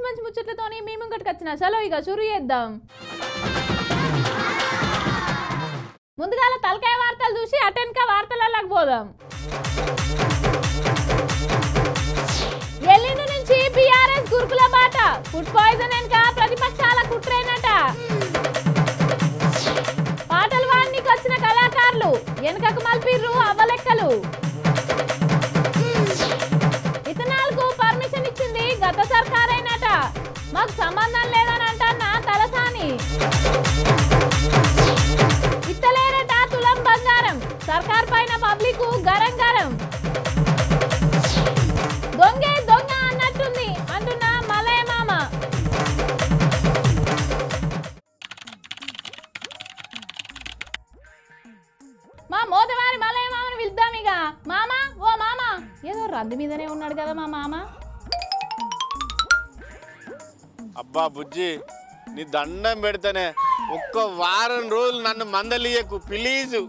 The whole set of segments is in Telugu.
మంచి మంచి ముచ్చట్లతోని మీ ముంగటికి వచ్చిన చలో ఇక షురు చేద్దాం ముందుగాల తలకాయ వార్తలు చూసి అటెన్క వార్తలలోకి పోదాం ఎల్లుండి నుంచి బీఆర్ఎస్ గురుకుల బాట ఫుడ్ పాయిజన్ వెనుక ప్రతిపక్షాల కుట్రేనట పాటలు వాడికి వచ్చిన కళాకారులు వెనుకకు మల్పిర్రు అవ్వలెక్కలు ఇతనాలకు పర్మిషన్ ఇచ్చింది గత సర్కారైనట మాకు సంబంధం లేదని అంటన్న తలసాని ఇత్తలేరట తులం బంగారం సర్కార్ పైన పబ్లిక్ గరం గరం దొంగే దొంగ అన్నట్టుంది అంటున్న మలయ మామ మా మోతవారి మలయ మామని పిలుద్దాం ఇక మామ ఓ మామ ఏదో రద్దు మీదనే ఉన్నాడు కదా మా మామ అబ్బా బుజ్జి నీ దండం పెడితేనే ఒక్క వారం రోజులు నన్ను మందలియకు ప్లీజు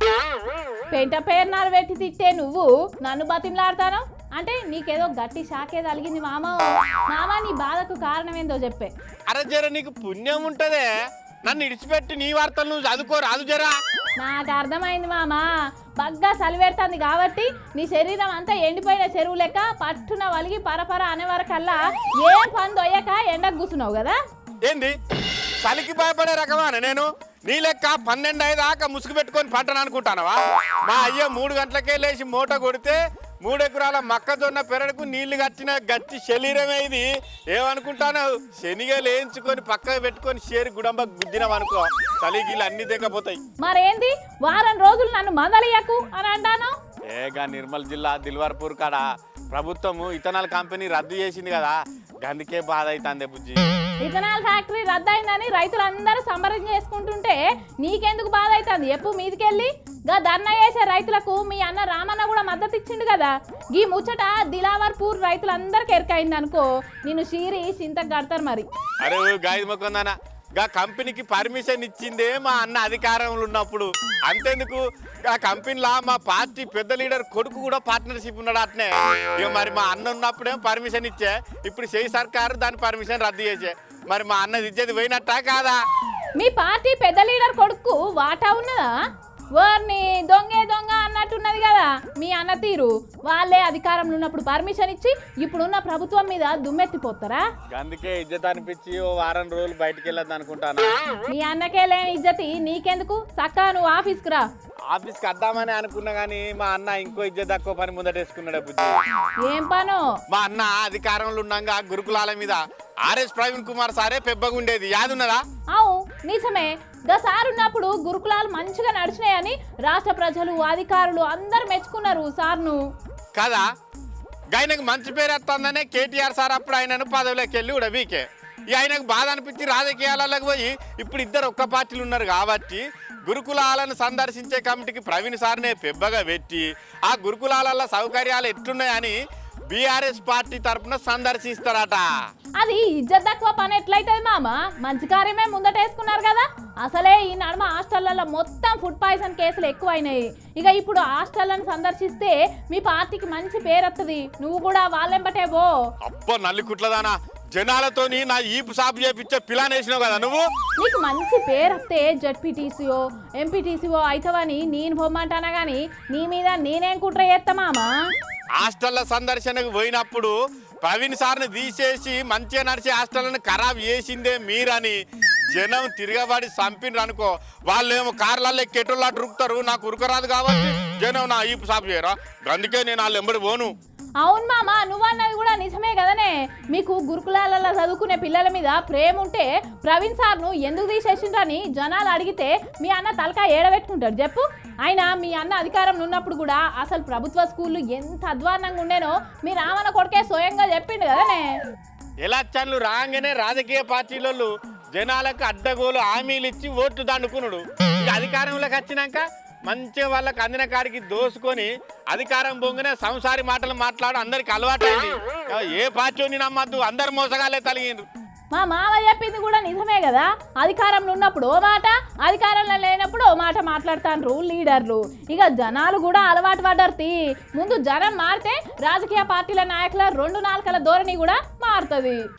పెంట పేరునాలు పెట్టి తిట్టే నువ్వు నన్ను బతిమలాడతాను అంటే నీకేదో గట్టి షాకే తగిలింది మామ మామ నీ బాధకు కారణం ఏందో చెప్పే అరే జర నీకు పుణ్యం ఉంటదే నన్ను ఇడిచిపెట్టి నీ వార్తలు నువ్వు చదువుకో రాదు జరా నాకు అర్థమైంది మామ బగ్గా సలివెడుతుంది కాబట్టి నీ శరీరం అంతా ఎండిపోయిన చెరువు లెక్క పట్టున వలిగి పరపర అనే వరకల్లా ఏం పని దొయ్యక ఎండకు కూర్చున్నావు కదా ఏంది చలికి భయపడే రకమాన నేను నీ లెక్క పన్నెండు ఐదాకా ముసుగు పెట్టుకొని పంటను అనుకుంటానవా మా అయ్య మూడు గంటలకే లేచి మూట కొడితే మూడు ఎకరాల మొక్కజొన్న పెరడుకు నీళ్లు కట్టిన గట్టి శరీరమే ఇది ఏమనుకుంటాను శనిగలు వేయించుకొని పక్కకు పెట్టుకొని షేరి గుడంబ గుద్దినాం అనుకో చలిగిలు అన్ని దిగపోతాయి మరేంది వారం రోజులు నన్ను మందలియకు అని అంటాను ఏగా నిర్మల్ జిల్లా దిల్వర్పూర్ కాడ ప్రభుత్వము ఇథనాల్ కంపెనీ రద్దు చేసింది కదా గందుకే బాధ అవుతుంది బుజ్జి ఇథనాల్ ఫ్యాక్టరీ రద్దయిందని రైతులందరూ సంబరం చేసుకుంటుంటే నీకెందుకు బాధ అవుతుంది ఎప్పు మీదికెళ్ళి గా ధర్నా చేసే రైతులకు మీ అన్న రామన్న కూడా మద్దతు ఇచ్చిండు కదా ఈ ముచ్చట దిలావర్పూర్ రైతులందరికి ఎరకైంది అనుకో నేను షీరి చింతకు కడతారు మరి అరే గాయదు మొక్కందానా గా కంపెనీకి పర్మిషన్ ఇచ్చిందే మా అన్న అధికారంలో ఉన్నప్పుడు అంతెందుకు ఆ కంపెనీలా మా పార్టీ పెద్ద లీడర్ కొడుకు కూడా పార్ట్నర్షిప్ ఉన్నాడు అట్నే ఇక మరి మా అన్న ఉన్నప్పుడే పర్మిషన్ ఇచ్చే ఇప్పుడు చేయి సర్కారు దాని పర్మిషన్ రద్దు చేసే మరి మా అన్నది ఇచ్చేది పోయినట్టా కాదా మీ పార్టీ పెద్ద లీడర్ కొడుకు వాటా ఉన్నదా వారిని దొంగే దొంగ అన్నట్టున్నది కదా మీ అన్న తీరు వాళ్ళే అధికారంలో ఉన్నప్పుడు పర్మిషన్ ఇచ్చి ఇప్పుడున్న ప్రభుత్వం మీద దుమ్మెత్తిపోతారా అందుకే ఇజ్జత్ అనిపించి ఓ వారం రోజులు బయటికి వెళ్ళొద్దు అనుకుంటాను మీ అన్నకే లేని ఇజ్జతి నీకెందుకు సక్కా నువ్వు ఆఫీస్కి రా ఆఫీస్కి వద్దామని అనుకున్నా కానీ మా అన్న ఇంకో ఇజ్జత్ తక్కువ పని ముందటేసుకున్నాడు బుద్ధి ఏం పను మా అన్న అధికారంలో ఉన్నాగా గురుకులాల మీద ఆర్ఎస్ ప్రవీణ్ కుమార్ సారే పెబ్బగుండేది యాదున్నదా అవు నిజమే దసారు ఉన్నప్పుడు గురుకులాలు మంచిగా నడిచినాయని రాష్ట్ర ప్రజలు అధికారులు అందరు మెచ్చుకున్నారు సార్ను కదా ఆయనకు మంచి పేరు వస్తుందనే కేటీఆర్ సార్ అప్పుడు ఆయనను పదవిలోకి వెళ్ళి కూడా వీకే ఇక ఆయనకు బాధ అనిపించి రాజకీయాలకు పోయి ఇప్పుడు ఇద్దరు ఒక్క పార్టీలు ఉన్నారు కాబట్టి గురుకులాలను సందర్శించే కమిటీకి ప్రవీణ్ సార్నే పెబ్బగా పెట్టి ఆ గురుకులాల సౌకర్యాలు ఎట్లున్నాయని బీఆర్ఎస్ పార్టీ తరఫున సందర్శిస్తారట అది ఇజ్జత్ తక్కువ పని ఎట్లయితుంది మామ మంచి కార్యమే ముందటేసుకున్నారు కదా అసలే ఈ నడుమ హాస్టళ్లలో మొత్తం ఫుడ్ పాయిజన్ కేసులు ఎక్కువైనాయి ఇక ఇప్పుడు హాస్టళ్లను సందర్శిస్తే మీ పార్టీకి మంచి పేరు వస్తుంది నువ్వు కూడా వాళ్ళెంబటే పో అబ్బో నల్లికుట్లదానా జనాలతోని నా ఈపు సాపు చేపించే పిలాన్ వేసినావు కదా నువ్వు నీకు మంచి పేరు వస్తే జడ్పీటీసీఓ ఎంపీటీసీఓ అవుతావని నేను బొమ్మంటానా కానీ నీ మీద నేనేం కుట్ర చేస్తా మామా హాస్టల్ల సందర్శనకు పోయినప్పుడు ప్రవీణ్ సార్ని తీసేసి మంచిగా నడిచే హాస్టల్ని ఖరాబ్ చేసిందే మీరని జనం తిరగబడి చంపినరు అనుకో వాళ్ళేమో కార్లలో కెట్టుల్లో ఉరుకుతారు నాకు ఉరకరాదు కాబట్టి జనం నా ఈపు సాపు చేయరా అందుకే నేను వాళ్ళు ఎంబడి పోను అవును మామ నువ్వన్నది కూడా నిజమే కదనే మీకు గురుకులాలలో చదువుకునే పిల్లల మీద ప్రేమ ఉంటే ప్రవీణ్ సార్ను ఎందుకు తీసేసిండ్రని జనాలు అడిగితే మీ అన్న తలకా ఏడబెట్టుకుంటాడు చెప్పు ఆయన మీ అన్న అధికారంలో ఉన్నప్పుడు కూడా అసలు ప్రభుత్వ స్కూళ్ళు ఎంత అధ్వాన్నంగా ఉండేనో మీ రామన్న కొడుకే స్వయంగా చెప్పిండు కదనే ఎలక్షన్లు రాగానే రాజకీయ పార్టీలలో జనాలకు అడ్డగోలు హామీలు ఇచ్చి ఓట్లు దండుకున్నాడు ఇక అధికారంలోకి వచ్చినాక మంచిగా వాళ్ళకి అందిన కాడికి దోసుకొని అధికారం పొంగిన సంసారి మాటలు మాట్లాడు అందరికి అలవాటైంది ఏ పార్టీని నమ్మద్దు అందరు మోసగాలే తలిగిండ్రు మా మామ చెప్పింది కూడా నిజమే కదా అధికారంలో ఉన్నప్పుడు ఓ మాట అధికారంలో లేనప్పుడు ఓ మాట మాట్లాడుతాండ్రు లీడర్లు ఇక జనాలు కూడా అలవాటు పడ్డారు తీ. ముందు జనం మారితే రాజకీయ పార్టీల నాయకుల రెండు నాలుకల ధోరణి కూడా మారుతుంది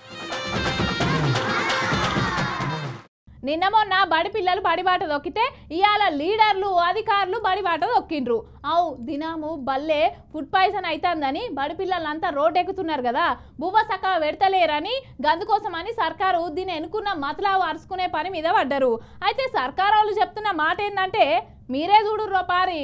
నిన్న మొన్న బడి పిల్లలు బడిబాట దొక్కితే ఇవాళ లీడర్లు అధికారులు బడిబాట దొక్కిండ్రు అవు దినాము బల్లే ఫుడ్ పాయిజన్ అవుతుందని బడి పిల్లలంతా రోడ్ ఎక్కుతున్నారు కదా బువ్వ సక్క పెడతలేరని గందుకోసమని సర్కారు దీన్ని ఎన్నుకున్న మతలావు అరుచుకునే పని మీద పడ్డరు అయితే సర్కారు వాళ్ళు చెప్తున్న మాట ఏంటంటే మీరే చూడుర్రో పారి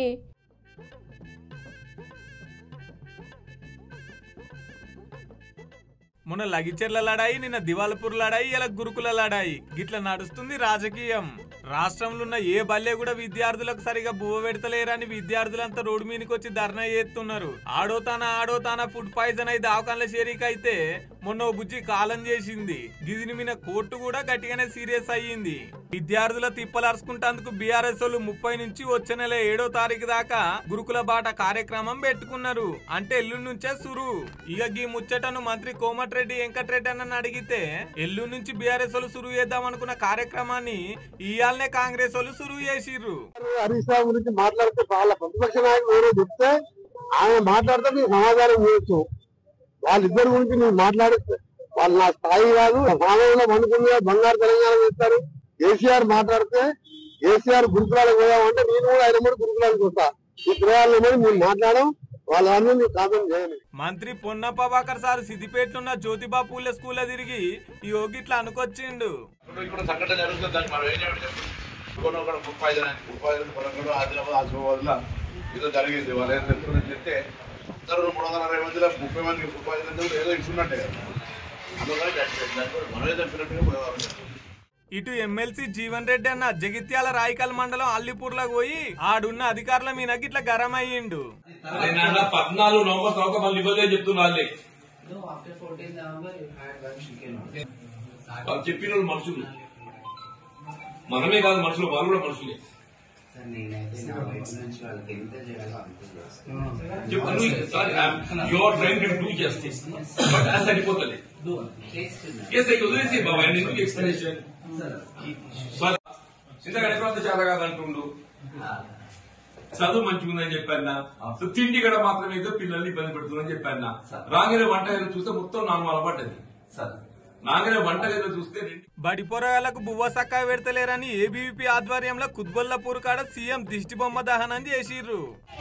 మొన్న లగిచెర్ల లడాయి నిన్న దివాలపూర్ లడాయి ఇలా గురుకుల లడాయి గిట్ల నడుస్తుంది రాజకీయం రాష్ట్రంలో ఉన్న ఏ బల్లే కూడా విద్యార్థులకు సరిగా బువ్వ పెడతలేరని విద్యార్థులంతా రోడ్డు మీదకి వచ్చి ధర్నా చేస్తున్నారు ఆడోతాన ఆడోతాన ఫుడ్ పాయిజన్ అయితే ఆవకాన్ల షేరిక అయితే మొన్న ఓ బుజ్జి కాలం చేసింది గిదిని మీద కోర్టు కూడా గట్టిగానే సీరియస్ అయ్యింది విద్యార్థుల తిప్పలరుచుకుంటేందుకు బీఆర్ఎస్ వాళ్ళు ముప్పై నుంచి వచ్చే నెల ఏడో తారీఖు దాకా గురుకుల బాట కార్యక్రమం పెట్టుకున్నారు అంటే ఎల్లుండి నుంచే సురు ఇక గీ ముచ్చటను మంత్రి కోమటిరెడ్డి వెంకటరెడ్డి అన్న అడిగితే ఎల్లుండి నుంచి బీఆర్ఎస్ వాళ్ళు సురువు చేద్దాం అనుకున్న కార్యక్రమాన్ని ఇయాలనే కాంగ్రెస్ వాళ్ళు సురువు చేసిర్రు హరీష్ రావు గురించి మాట్లాడితే వాళ్ళ ప్రతిపక్ష నాయకులు ఎవరో చెప్తే ఆయన మాట్లాడితే మీరు సమాధానం చేయొచ్చు వాళ్ళిద్దరి గురించి మీరు మాట్లాడితే వాళ్ళు నా స్థాయి కాదు సమాజంలో పండుకుంది బంగారు తెలంగాణ చేస్తారు కేసీఆర్ మాట్లాడితే కేసీఆర్ గురుకులాలకు పోదామంటే నేను కూడా ఆయన కూడా గురుకులాలకు వస్తా ఈ పిల్లలు మరి మీరు మాట్లాడడం వాళ్ళన్నీ మీరు కామెంట్ చేయండి మంత్రి పొన్న ప్రభాకర్ సార్ సిద్దిపేటలో ఉన్న జ్యోతిబా పూలే స్కూల్ తిరిగి ఈ యోగిట్లా అనుకొచ్చిండు ఇప్పుడు ఇక్కడ సంఘటన జరుగుతుంది దానికి మనం ఏం చేయాలి చెప్పండి ఇంకొన ఒకటి ఫుడ్ పాయిజన్ అని ఫుడ్ పాయిజన్ పొలంలో ఆదిలాబాద్ ఆసిఫాబాద్లో ఏదో జరిగింది వాళ్ళు ఏం చెప్తున్నారు చెప్తే అందరూ మూడు వందల అరవై మందిలో ముప్పై మందికి ఫుడ్ పాయిజన్ అంటే ఏదో ఇస్తున్నట్టే కదా అందుకని దానికి దానికి మనమే చంపినట్టుగా పోయేవారు ఇటు ఎమ్మెల్సీ జీవన్ రెడ్డి అన్న జగిత్యాల రాయికల్ మండలం అల్లిపూర్లకు పోయి ఆడున్న అధికారుల మీద గిట్ల గరం అయ్యిండు నాన్న పద్నాలుగు నవంబర్ తర్వాత మళ్ళీ ఇవ్వదే చెప్తున్నా వాళ్ళే No, after 14 November, you had one chicken order. వాళ్ళు చెప్పిన వాళ్ళు మనుషులు మనమే కాదు మనుషులు వాళ్ళు కూడా మనుషులే సార్ నేనైతే నా వైపు నుంచి వాళ్ళకి ఎంత చేయాలో అంత చేస్తాను చెప్పు your trying to do justice but అది సరిపోతుంది చేస్తున్నా ఎస్ అయితే వదిలేసి బాబా ఆయన ఎందుకు ఎక్స్ప్లెనేషన్ సార్ ఇంతగా ఎక్కడ చాలా కాదంటుండు చదువు మంచిగా ఉందని చెప్పాను సో తిండి కూడా మాత్రమే ఏదో పిల్లల్ని ఇబ్బంది పెడుతుందని చెప్పాను రాగానే వంట ఏదో చూస్తే మొత్తం నాన్న అలవాటది నాగానే వంట ఏదో చూస్తే రెండు బడి పొరగాళ్లకు బువ్వ సక్కా పెడతలేరని ఏబీవీపీ ఆధ్వర్యంలో కుత్బుల్లాపూర్ కాడ సీఎం దిష్టి బొమ్మ దహనం చేసిర్రు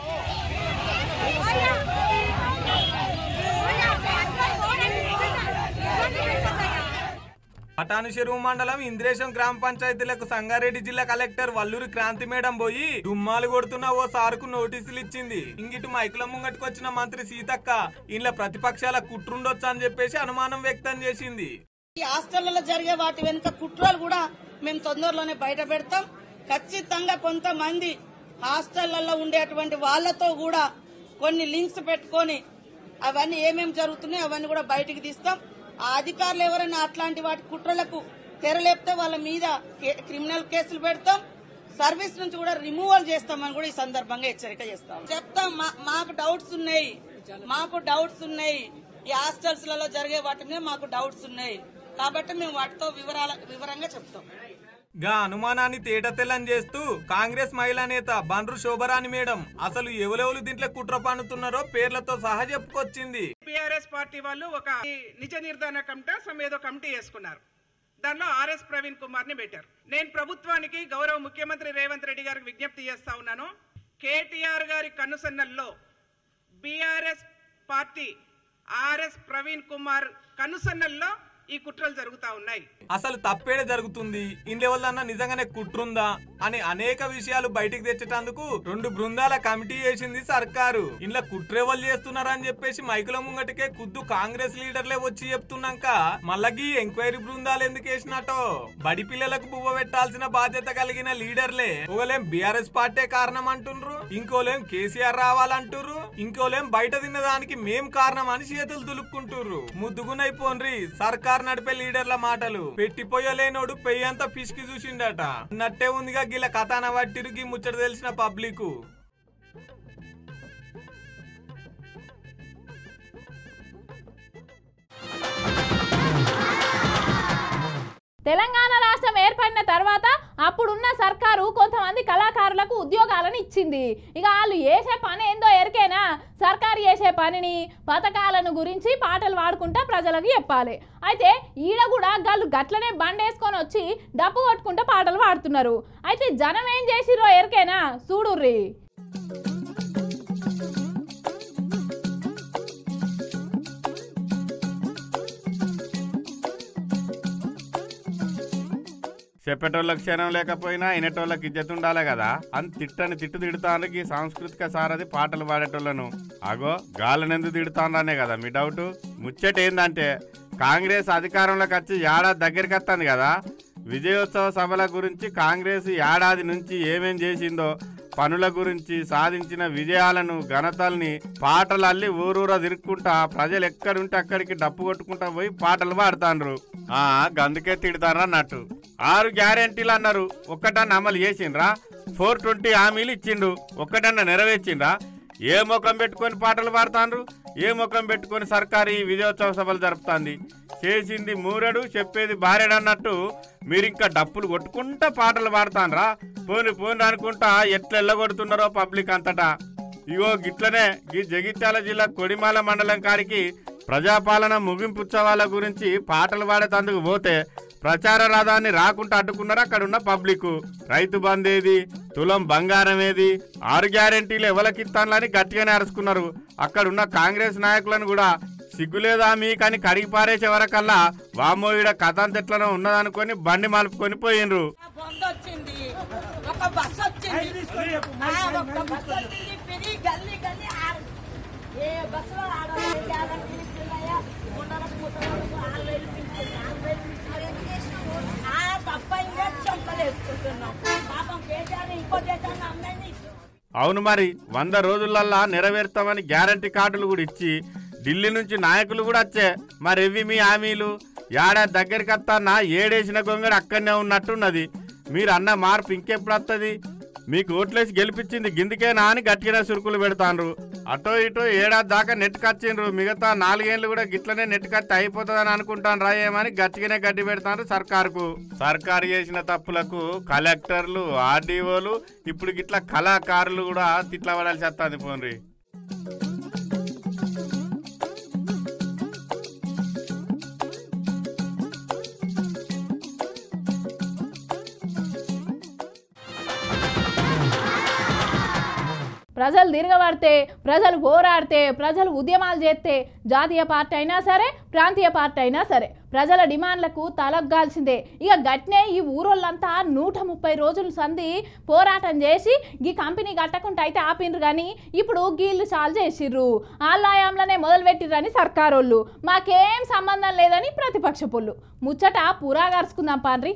పటాను చెరువు మండలం ఇంద్రేశం గ్రామ పంచాయతీలకు సంగారెడ్డి జిల్లా కలెక్టర్ వల్లూరి క్రాంతి మేడం పోయి దుమ్మాలు కొడుతున్న ఓ సారుకు నోటీసులు ఇచ్చింది ఇంగిటి మైకుల ముంగట్టుకొచ్చిన మంత్రి సీతక్క ఇంట్లో ప్రతిపక్షాల కుట్రుండొచ్చు అని చెప్పేసి అనుమానం వ్యక్తం చేసింది ఈ హాస్టళ్లలో జరిగే వాటి వెనుక కుట్రలు కూడా మేము తొందరలోనే బయట పెడతాం ఖచ్చితంగా కొంతమంది హాస్టళ్లలో ఉండేటువంటి వాళ్ళతో కూడా కొన్ని లింక్స్ పెట్టుకొని అవన్నీ ఏమేమి జరుగుతున్నాయో అవన్నీ కూడా బయటికి తీస్తాం ఆ అధికారులు ఎవరైనా అట్లాంటి వాటి కుట్రలకు తెరలేపితే వాళ్ళ మీద కే- క్రిమినల్ కేసులు పెడతాం సర్వీస్ నుంచి కూడా రిమూవల్ చేస్తామని కూడా ఈ సందర్భంగా హెచ్చరిక చేస్తాం చెప్తాం మా- మాకు డౌట్స్ ఉన్నాయి మాకు డౌట్స్ ఉన్నాయి ఈ హాస్టల్స్ లలో జరిగే వాటి మీద మాకు డౌట్స్ ఉన్నాయి కాబట్టి మేము వాటితో వివరాల వివరంగా చెప్తాం గా అనుమానాన్ని తేటతెల్లం చేస్తూ కాంగ్రెస్ మహిళా నేత బండ్రు శోభరాణి మేడం అసలు ఎవరెవరు దీంట్లో కుట్ర పన్నుతున్నారో పేర్లతో సహా చెప్పుకొచ్చింది బీఆర్ఎస్ పార్టీ వాళ్ళు ఒక నిజ నిర్ధారణ కమిటీ సమ్ ఏదో కమిటీ వేసుకున్నారు దానిలో ఆర్ఎస్ ప్రవీణ్ కుమార్ ని పెట్టారు నేను ప్రభుత్వానికి గౌరవ ముఖ్యమంత్రి రేవంత్ రెడ్డి గారికి విజ్ఞప్తి చేస్తా ఉన్నాను కేటీఆర్ గారి కనుసన్నల్లో బీఆర్ఎస్ పార్టీ ఆర్ఎస్ ప్రవీణ్ కుమార్ కనుసన్నల్లో ఈ కుట్రలు జరుగుతా ఉన్నాయి అసలు తప్పేడే జరుగుతుంది ఇండ్లెవల్లన్నా నిజంగానే కుట్రుందా అని అనేక విషయాలు బయటికి తెచ్చేటందుకు రెండు బృందాల కమిటీ వేసింది సర్కారు ఇంట్లో కుట్రెవలు చేస్తున్నారని చెప్పేసి మైకుల ముంగటికే కుద్దు కాంగ్రెస్ లీడర్లే వచ్చి చెప్తున్నాక మళ్ళీ ఎంక్వైరీ బృందాలు ఎందుకు వేసినట్టో బడి పిల్లలకు బువ్వ పెట్టాల్సిన బాధ్యత కలిగిన లీడర్లే ఒకలేం బీఆర్ఎస్ పార్టీ కారణం అంటుండ్రు ఇంకోలేం కేసీఆర్ రావాలంటుర్రు ఇంకోలేం బయట తిన్నదానికి మేం కారణం అని చేతులు దులుపుకుంటుర్రు ముద్దుగునైపోన్రి సర్కార్ నడిపే లీడర్ల మాటలు పెట్టిపోయలేనోడు పెయ్యంతా పిసికి చూసిండట నట్టే ఉందిగా గిల కథాన వట్టిరుగి ముచ్చట తెలిసిన పబ్లిక్ తెలంగాణ రాష్ట్రం ఏర్పడిన తర్వాత అప్పుడున్న సర్కారు కొంతమంది కళాకారులకు ఉద్యోగాలను ఇచ్చింది ఇక వాళ్ళు చేసే పని ఏందో ఎరికేనా సర్కారు చేసే పనిని పథకాలను గురించి పాటలు పాడుకుంటా ప్రజలకు చెప్పాలి అయితే ఈడ కూడా గాళ్ళు గట్లనే బండేసుకొని వచ్చి డప్పు కొట్టుకుంటా పాటలు పాడుతున్నారు అయితే జనం ఏం చేసిరో ఎరికేనా చూడుర్రి చెప్పేటోళ్ళకి క్షణం లేకపోయినా వినేటోళ్ళకి ఇజ్జత్ ఉండాలి కదా అని తిట్టని తిట్టు తిడుతానికి సాంస్కృతిక సారథి పాటలు పాడేటోళ్ళను అగో గాలనెందుకు తిడుతాననే కదా మీ డౌట్ ముచ్చట ఏందంటే కాంగ్రెస్ అధికారంలోకి వచ్చి ఏడాది దగ్గరికి వస్తుంది కదా విజయోత్సవ సభల గురించి కాంగ్రెస్ ఏడాది నుంచి ఏమేం చేసిందో పనుల గురించి సాధించిన విజయాలను ఘనతల్ని పాటలు అల్లి ఊరూరా తిరుక్కుంటా ప్రజలు ఎక్కడుంటే అక్కడికి డప్పు కొట్టుకుంటా పోయి పాటలు పాడుతాండ్రు ఆ గందుకే తిడతారా అన్నట్టు ఆరు గ్యారెంటీలు అన్నారు ఒక్కటన్నా అమలు చేసిండ్రా ఫోర్ ట్వంటీ హామీలు ఇచ్చిండు ఒక్కటన్నా నెరవేర్చిండ్రా ఏ ముఖం పెట్టుకొని పాటలు పాడుతాండ్రు ఏ ముఖం పెట్టుకొని సర్కారు ఈ విజయోత్సవ సభలు జరుపుతాంది చేసింది మూరెడు చెప్పేది బారెడు అన్నట్టు మీరింకా డప్పులు కొట్టుకుంటా పాటలు పాడుతాన్రా పోని పోని అనుకుంటా ఎట్లా ఎల్లగొడుతున్నారో పబ్లిక్ అంతటా ఇగో గిట్లనే ఈ జగిత్యాల జిల్లా కొడిమాల మండలం కాడికి ప్రజాపాలన ముగింపు ఉత్సవాల గురించి పాటలు పాడేటందుకు పోతే ప్రచార రథాన్ని రాకుండా అడ్డుకున్నారు అక్కడ ఉన్న పబ్లిక్ రైతు బంద్ ఏది తులం బంగారం ఏది ఆరు గ్యారెంటీలు ఎవలకిత్తాన్లని గట్టిగానే అరుచుకున్నారు అక్కడ ఉన్న కాంగ్రెస్ నాయకులను కూడా సిగ్గులేదా మీకని కడిగి పారేసే వరకల్లా వామో ఈడ కథ అంతెట్లనో ఉన్నదనుకొని బండి మలుపుకొని పోయిండ్రు బొంద వచ్చింది ఒక బస్ వచ్చింది ఆ, ఒక్క బస్ వచ్చింది పిరి గల్లీ గల్లీ ఆరు ఏ బస్సులో ఆడవాళ్ళు గ్యారంటీ ఇస్తున్నాయా గుండలకు ముసలకు ఆరు వేలు పింఛన్ ఆరు వేలు పింఛన్ ఆ తప్ప ఇంకా చెంపలు వేసుకుంటున్నాం పాపం కేసీఆర్ ఇంకో దేశాన్ని అమ్మాయిని అవును మరి వంద రోజులల్లా నెరవేరుతామని గ్యారంటీ కార్డులు కూడా ఇచ్చి ఢిల్లీ నుంచి నాయకులు కూడా వచ్చే మరి ఇవి మీ హామీలు ఏడాది దగ్గరికి వస్తానా ఏడేసిన గొంగడు అక్కడనే ఉన్నట్టున్నది మీరు అన్న మార్పు ఇంకెప్పుడు వస్తుంది మీకు ఓట్లేసి గెలిపించింది గిందికేనా అని గట్టిగానే సురుకులు పెడతాండ్రు అటో ఇటో ఏడాది దాకా నెట్టుకొచ్చిండ్రు మిగతా నాలుగేళ్లు కూడా గిట్లనే నెట్టుకత్తి అయిపోతుందని అనుకుంటాను రాయేమని గట్టిగానే గడ్డి పెడతాండ్రు సర్కారుకు సర్కారు చేసిన తప్పులకు కలెక్టర్లు ఆర్డీఓలు ఇప్పుడు గిట్ల కళాకారులు కూడా తిట్ల పడాల్సి వస్తుంది పోన్రి ప్రజలు తిరగబడితే ప్రజలు పోరాడితే ప్రజలు ఉద్యమాలు చేస్తే జాతీయ పార్టీ అయినా సరే ప్రాంతీయ పార్టీ అయినా సరే ప్రజల డిమాండ్లకు తలగ్గాల్సిందే ఇక గట్నే ఈ ఊరోళ్ళంతా నూట ముప్పై రోజులు సంధి పోరాటం చేసి ఈ కంపెనీ కట్టకుండా అయితే ఆపిండ్రు కానీ ఇప్పుడు గీళ్ళు చాలు చేసిర్రు ఆలయంలోనే మొదలుపెట్టిర్రని సర్కారోళ్ళు మాకేం సంబంధం లేదని ప్రతిపక్ష పొల్లు ముచ్చట పురా గరుచుకుందాం పాన్రి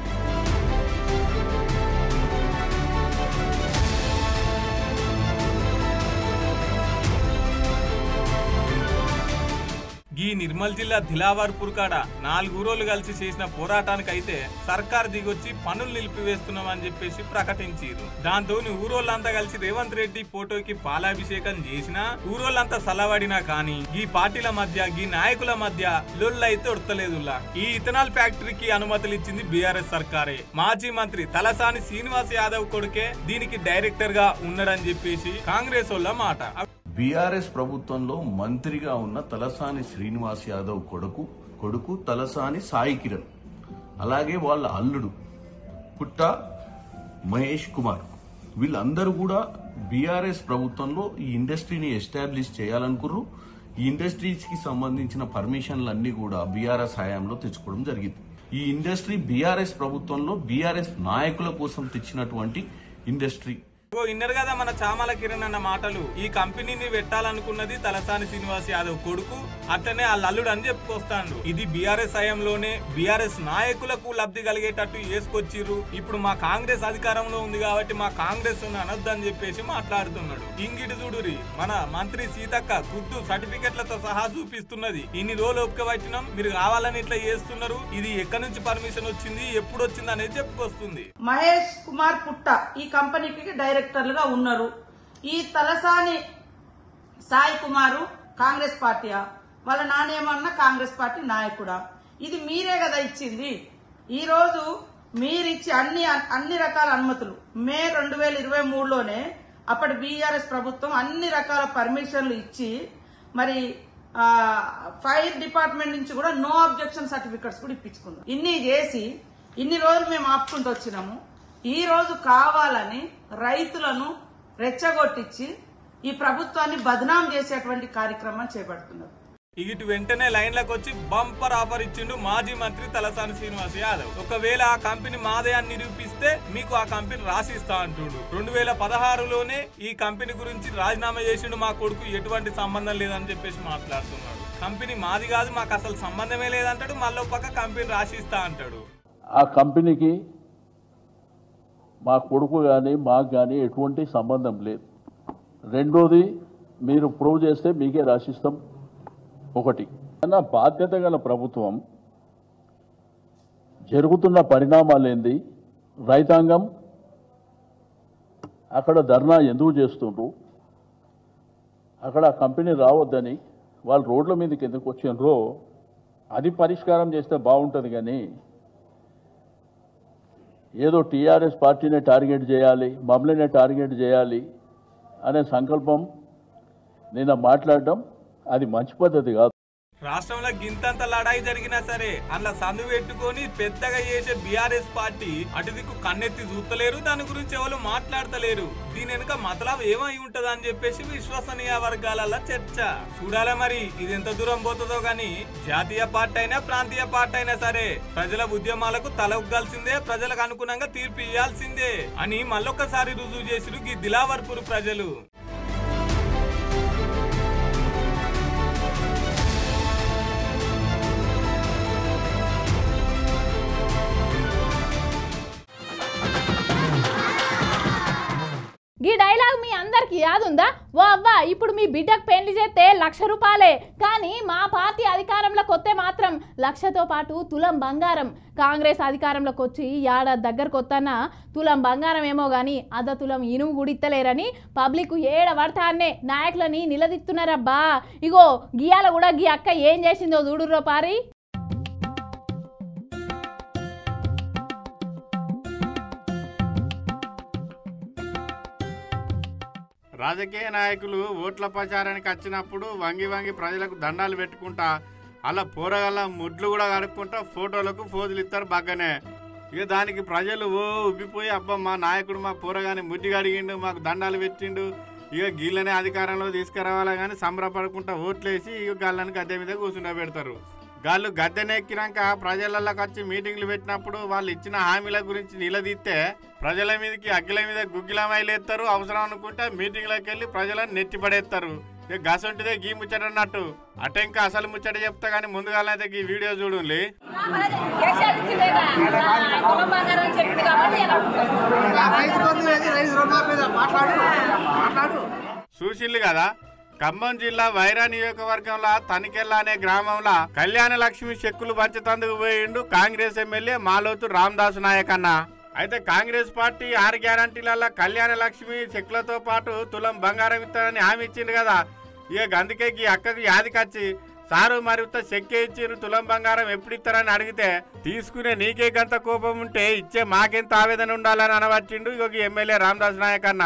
ఈ నిర్మల్ జిల్లా దిలావర్పూర్ కాడ నాలుగు ఊరోళ్ళు కలిసి చేసిన పోరాటానికి అయితే సర్కార్ దిగొచ్చి పనులు నిలిపివేస్తున్నామని చెప్పేసి ప్రకటించారు దాంతో ఊరోళ్ళంతా కలిసి రేవంత్ రెడ్డి ఫోటోకి పాలాభిషేకం చేసినా ఊరోళ్ళంతా సలవడినా కానీ ఈ పార్టీల మధ్య ఈ నాయకుల మధ్య లొల్లైతే ఉడతలేదులా ఈ ఇథనాల్ ఫ్యాక్టరీకి అనుమతులు ఇచ్చింది బీఆర్ఎస్ సర్కారే మాజీ మంత్రి తలసాని శ్రీనివాస్ యాదవ్ కొడుకే దీనికి డైరెక్టర్ గా ఉన్నాడని చెప్పేసి కాంగ్రెస్ వాళ్ళ మాట బీఆర్ఎస్ ప్రభుత్వంలో మంత్రిగా ఉన్న తలసాని శ్రీనివాస్ యాదవ్ కొడుకు కొడుకు తలసాని సాయి కిరణ్ అలాగే వాళ్ళ అల్లుడు పుట్ట మహేష్ కుమార్ వీళ్ళందరూ కూడా బీఆర్ఎస్ ప్రభుత్వంలో ఈ ఇండస్ట్రీని ఎస్టాబ్లిష్ చేయాలనుకుర్రు ఈ ఇండస్ట్రీస్ కి సంబంధించిన పర్మిషన్లన్నీ కూడా బీఆర్ఎస్ హయాంలో తెచ్చుకోవడం జరిగింది ఈ ఇండస్ట్రీ బీఆర్ఎస్ ప్రభుత్వంలో బీఆర్ఎస్ నాయకుల కోసం తెచ్చినటువంటి ఇండస్ట్రీ ఓ ఇన్నర్ కదా మన చామల కిరణ్ అన్న మాటలు ఈ కంపెనీని పెట్టాలనుకున్నది తలసాని శ్రీనివాస్ యాదవ్ కొడుకు అట్లనే ఆ లల్లుడు అని చెప్పుకొస్తాడు ఇది బీఆర్ఎస్ హయాంలోనే బీఆర్ఎస్ నాయకులకు లబ్ధి కలిగేటట్టు వేసుకొచ్చిర్రు ఇప్పుడు మా కాంగ్రెస్ అధికారంలో ఉంది కాబట్టి మా కాంగ్రెస్ అనొద్దని చెప్పేసి మాట్లాడుతున్నాడు ఇంగిటి చూడురి మన మంత్రి సీతక్క గుర్తు సర్టిఫికెట్లతో సహా చూపిస్తున్నది ఇన్ని రోజులు ఒప్పుక పట్టినాం మీరు కావాలని ఇట్లా చేస్తున్నారు ఇది ఎక్కడి నుంచి పర్మిషన్ వచ్చింది ఎప్పుడు వచ్చింది అనేది చెప్పుకొస్తుంది మహేష్ కుమార్ పుట్ట ఈ కంపెనీకి డైరెక్టర్లుగా ఉన్నారు ఈ తలసాని సాయి కుమారు కాంగ్రెస్ పార్టీయా వాళ్ళ నానేమన్నా కాంగ్రెస్ పార్టీ నాయకుడా ఇది మీరే కదా ఇచ్చింది ఈ రోజు మీరిచ్చి అన్ని అన్ని రకాల అనుమతులు మే రెండు వేల ఇరవై మూడులోనే అప్పటి బీఆర్ఎస్ ప్రభుత్వం అన్ని రకాల పర్మిషన్లు ఇచ్చి మరి ఆ, ఫైర్ డిపార్ట్మెంట్ నుంచి కూడా నో అబ్జెక్షన్ సర్టిఫికెట్స్ కూడా ఇప్పించుకున్నాం ఇన్ని చేసి ఇన్ని రోజులు మేము ఆపుకుంటూ వచ్చినాము ఈ రోజు కావాలని రైతులను రెచ్చగొట్టించి ఈ ప్రభుత్వాన్ని బదనాం చేసేటువంటి కార్యక్రమం చేపడుతున్నారు ఇటు వెంటనే లైన్లకు వచ్చి బంపర్ ఆఫర్ ఇచ్చిండు మాజీ మంత్రి తలసాని శ్రీనివాస్ యాదవ్ ఒకవేళ ఆ కంపెనీ మాదే అని నిరూపిస్తే మీకు ఆ కంపెనీ రాసిస్తా అంటుడు రెండు వేల పదహారులోనే ఈ కంపెనీ గురించి రాజీనామా చేసిండు మా కొడుకు ఎటువంటి సంబంధం లేదని చెప్పేసి మాట్లాడుతున్నాడు కంపెనీ మాది కాదు మాకు అసలు సంబంధమే లేదంటాడు మళ్ళీ పక్క కంపెనీ రాసిస్తా అంటాడు ఆ కంపెనీకి మా కొడుకు కానీ మాకు కానీ ఎటువంటి సంబంధం లేదు రెండోది మీరు ప్రూవ్ చేస్తే మీకే రాసిస్తాం ఒకటి అన్న బాధ్యత గల ప్రభుత్వం జరుగుతున్న పరిణామాలు ఏంది రైతాంగం అక్కడ ధర్నా ఎందుకు చేస్తుండ్రు అక్కడ ఆ కంపెనీ రావద్దని వాళ్ళు రోడ్ల మీదకి ఎందుకు వచ్చిండ్రో అది పరిష్కారం చేస్తే బాగుంటుంది కానీ ఏదో టీఆర్ఎస్ పార్టీనే టార్గెట్ చేయాలి మమ్మల్నే టార్గెట్ చేయాలి అనే సంకల్పం నిన్న మాట్లాడడం అది మంచి పద్ధతి కాదు రాష్ట్రంలో గింతంత లడాయి జరిగినా సరే అలా సందు పెట్టుకొని పెద్దగా చేసే బీఆర్ఎస్ పార్టీ అటు దిక్కు కన్నెత్తి చూస్తలేరు దాని గురించి ఎవరు మాట్లాడతలేరు దీని వెనుక మతలాభం ఏమై ఉంటది అని చెప్పేసి విశ్వసనీయ వర్గాలలో చర్చ చూడాలి మరి ఇది ఎంత దూరం పోతుందో గాని జాతీయ పార్టీ అయినా ప్రాంతీయ పార్టీ అయినా సరే ప్రజల ఉద్యమాలకు తల ఉగ్గాల్సిందే ప్రజలకు అనుగుణంగా తీర్పు ఇవ్వాల్సిందే అని మళ్ళొక్కసారి రుజువు చేసిరు ఈ దిలావర్పూర్ ప్రజలు ఈ డైలాగ్ మీ అందరికి యాదుందా ఓ అవ్వా ఇప్పుడు మీ బిడ్డకు పెళ్లి చేస్తే లక్ష రూపాయలే కానీ మా పార్టీ అధికారంలోకి వస్తే మాత్రం లక్షతో పాటు తులం బంగారం కాంగ్రెస్ అధికారంలోకి వచ్చి ఏడాది దగ్గరకు వస్తానా తులం బంగారం ఏమో కానీ అర్ధ తులం ఇనుము కూడా ఇత్తలేరని పబ్లిక్ ఏడ పడతానే నాయకులని నిలదీస్తున్నారబ్బా ఇగో గియాల కూడా గీ అక్క ఏం చేసిందో చూడుర్రో పారి రాజకీయ నాయకులు ఓట్ల ప్రచారానికి వచ్చినప్పుడు వంగి వంగి ప్రజలకు దండాలు పెట్టుకుంటా అలా పోరగల ముడ్లు కూడా కడుక్కుంటా ఫోటోలకు ఫోజులు ఇస్తారు బాగానే ఇక దానికి ప్రజలు ఓ ఉబ్బిపోయి అబ్బా మా నాయకుడు మా పోరగాని ముడ్డి కడిగిండు మాకు దండాలు పెట్టిండు ఇక గీళ్ళనే అధికారంలో తీసుకురావాలా కానీ సంబరపడకుండా ఓట్లేసి ఇక గాళ్ళని గద్దె మీద కూర్చుండ పెడతారు గాళ్ళు గద్దెనెక్కినాక ప్రజలలోకి వచ్చి మీటింగ్లు పెట్టినప్పుడు వాళ్ళు ఇచ్చిన హామీల గురించి నిలదీస్తే ప్రజల మీదకి అగ్గిల మీద గుగ్గిలమైలేస్తారు అవసరం అనుకుంటే మీటింగ్లోకి వెళ్ళి ప్రజలను నెట్టి పడేస్తారు ఇక గసంటిదే గీ ముచ్చట అన్నట్టు అటే ఇంకా అసలు ముచ్చట చెప్తా కానీ ముందుగాలైతే ఈ వీడియో చూడండి చూసిండ్లు కదా ఖమ్మం జిల్లా వైరా నియోజకవర్గంలో తనికెళ్ళ అనే గ్రామంలో కళ్యాణ లక్ష్మి చెక్కులు పంచతందుకు పోయిండు కాంగ్రెస్ ఎమ్మెల్యే మాలోతు రామదాసు నాయక్ అన్న అయితే కాంగ్రెస్ పార్టీ ఆరు గ్యారంటీలలో కళ్యాణ లక్ష్మి చెక్కులతో పాటు తులం బంగారం ఇస్తారని హామీ ఇచ్చిండు కదా ఇక అందుకే ఈ అక్కకు యాదికొచ్చి సారు మరి ఉత్త చెక్కే ఇచ్చిర్రు తులం బంగారం ఎప్పుడు ఇస్తారని అడిగితే తీసుకునే నీకే గంత కోపం ఉంటే ఇచ్చే మాకెంత ఆవేదన ఉండాలని అనవచ్చిండు ఇక ఈ ఎమ్మెల్యే రామదాస్ నాయక్ అన్న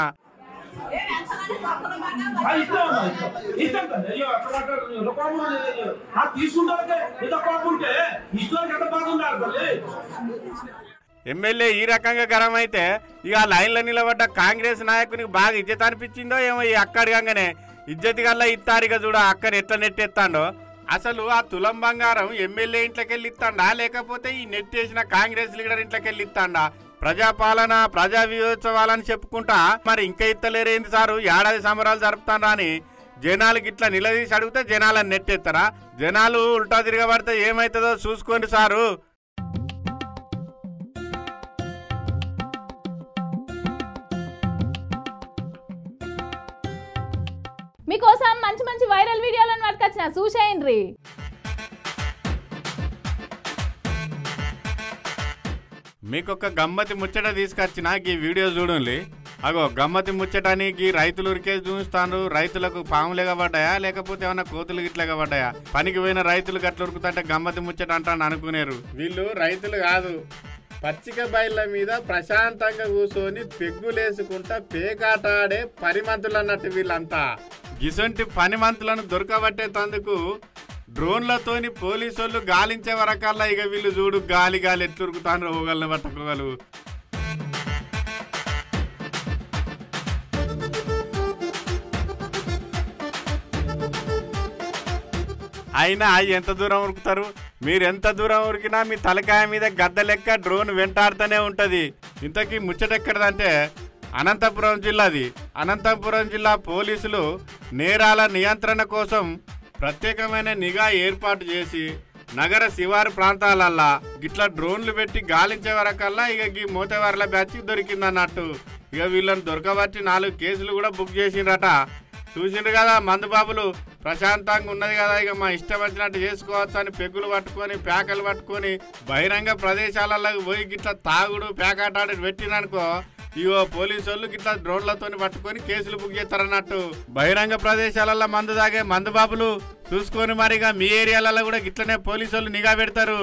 ఎమ్మెల్యే ఈ రకంగా గరం అయితే ఇక ఆ లైన్లో నిలబడ్డ కాంగ్రెస్ నాయకునికి బాగా ఇజ్జత్ అనిపించిందో ఏమో ఈ అక్కడిగానే ఇజ్జత్ గల్లా ఇత్తారిక చూడ అక్కని ఎట్లా నెట్టెత్తాండో అసలు ఆ తులం బంగారం ఎమ్మెల్యే ఇంట్లోకి వెళ్ళి ఇస్తాడా లేకపోతే ఈ నెట్టేసిన కాంగ్రెస్ లీడర్ ఇంట్లోకి వెళ్ళి ఇస్తాడా ప్రజాపాలన ప్రజా వియోత్సవాలని చెప్పుకుంటా మరి ఇంకా ఇత్తలేరేంది సారు ఏడాది సంబరాలు జరుపుతారా అని జనాలకి ఇట్లా నిలదీసి అడిగితే జనాలను నెట్టేస్తారా జనాలు ఉల్టా తిరగబడితే ఏమవుతుందో చూసుకోండి సారు మీకోసం మంచి మంచి వైరల్ వీడియోలను పట్టుకొచ్చిన చూసేయండి మీకు ఒక గమ్మతి ముచ్చట తీసుకొచ్చిన ఈ వీడియో చూడండి అగో గమ్మతి ముచ్చటానికి రైతులు ఉరికే చూస్తాను రైతులకు పాములు ఎగబడ్డాయా లేకపోతే ఏమన్నా కోతులు గిట్ల ఎగబడ్డాయా పనికి పోయిన రైతులు గట్ల ఉరుకుతుంటే గమ్మతి ముచ్చట అంటాను అనుకునేరు వీళ్ళు రైతులు కాదు పచ్చిక బయళ్ళ మీద ప్రశాంతంగా కూర్చొని పెగ్గులేసుకుంటా పేకాటాడే పనిమంతులు అన్నట్టు వీళ్ళంతా గిసొంటి పనిమంతులను దొరకబట్టే తందుకు డ్రోన్లతోని పోలీసు వాళ్ళు గాలించే వరకల్లా ఇక వీళ్ళు చూడు గాలి గాలి ఎట్లురుకుతాను రోగలను పట్టుకోగలరు అయినా ఎంత దూరం ఉరుకుతారు మీరు ఎంత దూరం ఉరికినా మీ తలకాయ మీద గద్ద లెక్క డ్రోన్ వెంటాడుతూనే ఉంటుంది ఇంతకీ ముచ్చటెక్కడదంటే అనంతపురం జిల్లాది అనంతపురం జిల్లా పోలీసులు నేరాల నియంత్రణ కోసం ప్రత్యేకమైన నిఘా ఏర్పాటు చేసి నగర శివారు ప్రాంతాలల్లా గిట్ల డ్రోన్లు పెట్టి గాలించే వరకల్లా ఇక ఈ మోతేవార్ల బ్యాచ్ దొరికిందన్నట్టు ఇక వీళ్ళని దొరకబట్టి నాలుగు కేసులు కూడా బుక్ చేసిండ్రట చూసిండ్రు కదా మందు బాబులు ప్రశాంతంగా ఉన్నది కదా ఇక మా ఇష్టం వచ్చినట్టు చేసుకోవచ్చు అని పెగ్గులు పట్టుకొని ప్యాకలు పట్టుకొని బహిరంగ ప్రదేశాలలో పోయి గిట్ల తాగుడు ప్యాకాటాడు పెట్టిననుకో ఇగో పోలీసు వాళ్ళు గిట్ల డ్రోన్లతో పట్టుకొని కేసులు బుక్ చేస్తారన్నట్టు బహిరంగ ప్రదేశాలలో మందు తాగే మందు బాబులు చూసుకొని మరిగా మీ ఏరియాలలో కూడా గిట్లనే పోలీసు వాళ్ళు నిఘా పెడతారు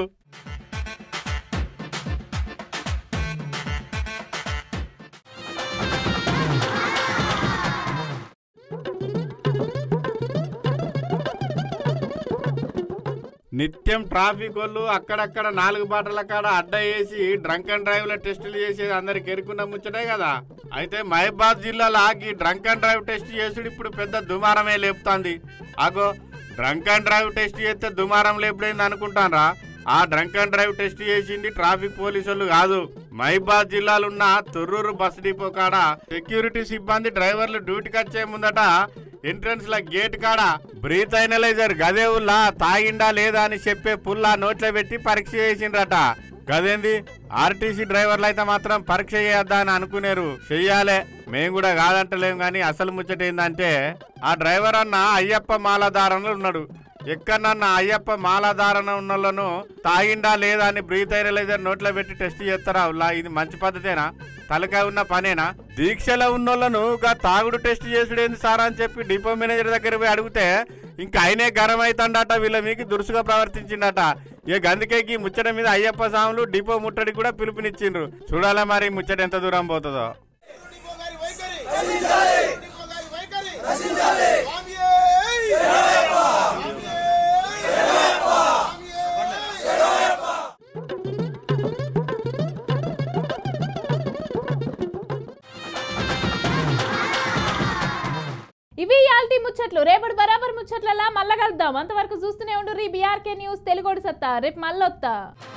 నిత్యం ట్రాఫిక్ వాళ్ళు అక్కడక్కడ నాలుగు బాటల కాడ అడ్డ వేసి డ్రంక్ అండ్ డ్రైవ్ లో టెస్టులు చేసేది అందరికి ఎరుకున్న ముచ్చటే కదా అయితే మహబాద్ జిల్లాలో ఈ డ్రంక్ అండ్ డ్రైవ్ టెస్ట్ చేసుడు ఇప్పుడు పెద్ద దుమారమే లేపుతాంది అగో డ్రంక్ అండ్ డ్రైవ్ టెస్ట్ చేస్తే దుమారం లేపుడైంది అనుకుంటానరా ఆ డ్రంక్ అండ్ డ్రైవ్ టెస్ట్ చేసింది ట్రాఫిక్ పోలీసులు కాదు మహిబాద్ జిల్లాలో ఉన్న తొర్రూరు బస్ డిపో కాడ సెక్యూరిటీ సిబ్బంది డ్రైవర్లు డ్యూటీకి వచ్చే ముందట ఎంట్రన్స్ ల గేట్ కాడ బ్రీత్ అనలైజర్ గదే ఉల్లా తాగిండా లేదా అని చెప్పే పుల్లా నోట్లో పెట్టి పరీక్ష చేసిండ్రట గదేంది ఆర్టీసీ డ్రైవర్లు అయితే మాత్రం పరీక్ష చేయొద్దా అని అనుకునేరు చెయ్యాలే మేము కూడా కాదంటలేం కానీ అసలు ముచ్చట ఏందంటే ఆ డ్రైవర్ అన్న అయ్యప్ప మాలధారణలో ఉన్నాడు ఎక్కడన్నా అయ్యప్ప మాలాధారణ ఉన్నోళ్ళను తాగిండా లేదా అని బ్రీత్ అనలైజర్ నోట్లో పెట్టి టెస్ట్ చేస్తారా ఉల్లా ఇది మంచి పద్ధతేనా తలకాయ ఉన్న పనేనా దీక్షలో ఉన్నోళ్ళను గా తాగుడు టెస్ట్ చేసుడేంది సార్ అని చెప్పి డిపో మేనేజర్ దగ్గర పోయి అడిగితే ఇంకా ఆయనే గరం అవుతాడట వీళ్ళ మీకు దురుసుగా ప్రవర్తించిండట ఇక గందుకే ఈ ముచ్చట మీద అయ్యప్ప స్వాములు డిపో ముట్టడికి కూడా పిలుపునిచ్చిండ్రు చూడాలా మరి ఈ ముచ్చట ఎంత దూరం పోతుందో ఇవి ఇయాల్టి ముచ్చట్లు రేపటి బరాబర్ ముచ్చట్లలా మళ్ళా కలుద్దాం అంతవరకు చూస్తూనే ఉండు రీ బీఆర్కే న్యూస్ తెలుగోడు సత్తా రేపు మళ్ళొత్తా